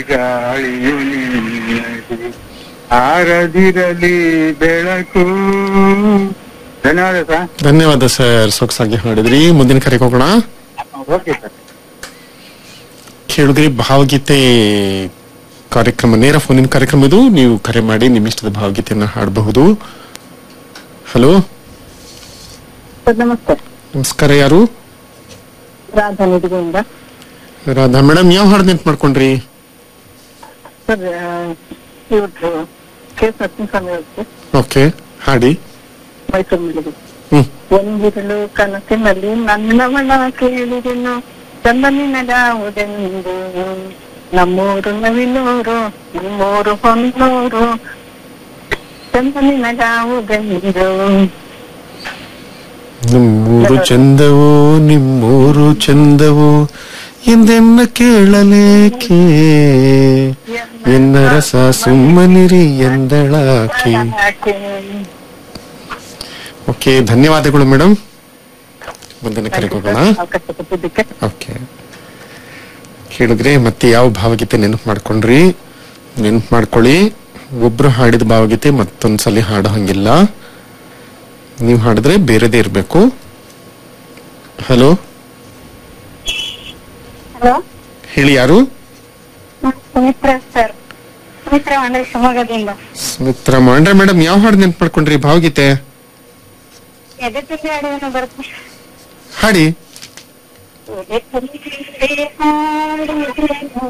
ಗಾಳಿಯು ನಿನ್ನದು ಆರದಿರಲಿ ಬೆಳಕು ಧನ್ಯವಾದ ಸರ್ ಧನ್ಯವಾದ ಸರ್ ಸೊಗಸಾಗಿ ಹಾಡಿದ್ರಿ ಮುಂದಿನ ಕರೆಗೆ ಹೋಗೋಣ ಓಕೆ ಸರ್ ಕೇಳಿದ್ರಿ ಭಾವಗೀತೆ ಕಾರ್ಯಕ್ರಮ ನೇರ ಫೋನಿನ ಕಾರ್ಯಕ್ರಮ ಇದು ನೀವು ಕರೆ ಮಾಡಿ ನಿಮ್ಮ ಇಷ್ಟದ ಭಾವಗೀತೆಯನ್ನ ಹಾಡಬಹುದು ಹಲೋ ಸರ್ ನಮಸ್ತೆ ನಮಸ್ಕಾರ ಯಾರು ರಾಧಾ ನಿಡಿಗೆಯಿಂದ ರಾಧಾ ಮೇಡಮ್ ಯಾವ ಹಾಡು ನೆನ್ಪು ಮಾಡ್ಕೊಂಡ್ರಿ ಸರ್ ಇವ್ರದ್ದು ಕೆ ಎಸ್ ನರಸಿಂಹಸ್ವಾಮಿ ಅವ್ರದ್ದು ಓಕೆ ಹಾಡಿ ಮೈಸೂರು ಮಿಡಿಗೆ ಹ್ಮ್ ಒಂದಿರಲು ಕನಸಿನಲ್ಲಿ ನನ್ನವಳ ಕೇಳಿದೆನು ಚಂದನಿನದಾವುದೆಂದು ನಮ್ಮೂರು ನವಿಲೂರು ನಿಮ್ಮೂರು ಹೊನ್ನೂರು ಚಂದನಿನದಾವುದೆಂದು ನಮ್ಮೂರು ಚಂದವೋ ನಿಮ್ಮೂರು ಚಂದವೋ ಎಂದೆನ್ನ ಕೇಳಲೇಕೆ ಎನ್ನ ರಸ ಸುಮ್ಮನಿರಿ ಎಂದಳಾಕೆ ಓಕೆ ಧನ್ಯವಾದಗಳು ಮೇಡಮ್ ಮುಂದಿನ ಕರೆಗೆ ಹೋಗೋಣ ಅವಕಾಶ ಕೊಟ್ಟಿದ್ದಕ್ಕೆ ಓಕೆ ಕೇಳಿದ್ರೆ ಮತ್ತೆ ಯಾವ ಭಾವಗೀತೆ ನೆನಪು ಮಾಡ್ಕೊಂಡ್ರಿ ನೆನಪು ಮಾಡ್ಕೊಳ್ಳಿ ಒಬ್ರು ಹಾಡಿದ ಭಾವಗೀತೆ ಮತ್ತೊಂದ್ಸಲಿ ಹಾಡೋ ಹಂಗಿಲ್ಲ ನೀವು ಹಾಡಿದ್ರೆ ಬೇರೆದೇ ಇರಬೇಕು ಹಲೋ ಹಲೋ ಹೇಳಿ ಯಾರು ಸುಮಿತ್ರಾ ಸರ್ ಸುಮಿತ್ರಾ ಮಂಡಳಿ ಶಿವಮೊಗ್ಗದಿಂದ ಸ್ಮಿತ್ರ ಮಾಂಡ್ರೆ ಮೇಡಮ್ ಯಾವ ಹಾಡು ನೆನಪು ಮಾಡ್ಕೊಂಡ್ರಿ ಭಾವಗೀತೆ ಎದೆ ತಿಂಡಿ ಹಾಡುವನ್ನು ಬರುತ್ತೆ ಹಾಡಿ ಎದೆ ತುಂಬಿದೆ ಹಾಡುವೆನು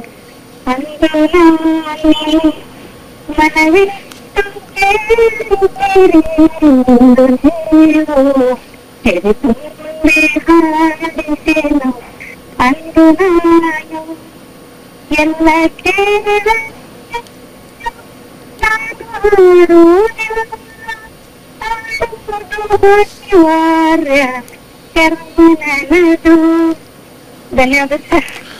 ಅಂದನಾನೆ ಮನವಿಟ್ಟು ಕೇಳುತ್ತೀರೆಂದು ನೀವು. ಎದೆ ತುಂಬಿ ಹಾಡಿದೆನು ಅಂದು ನಾನು ಎಲ್ಲ ಕೇಳ ಅನಿವಾರ್ಯ ಕರ್ಮನದು ಧನ್ಯವಾದ ಸರ್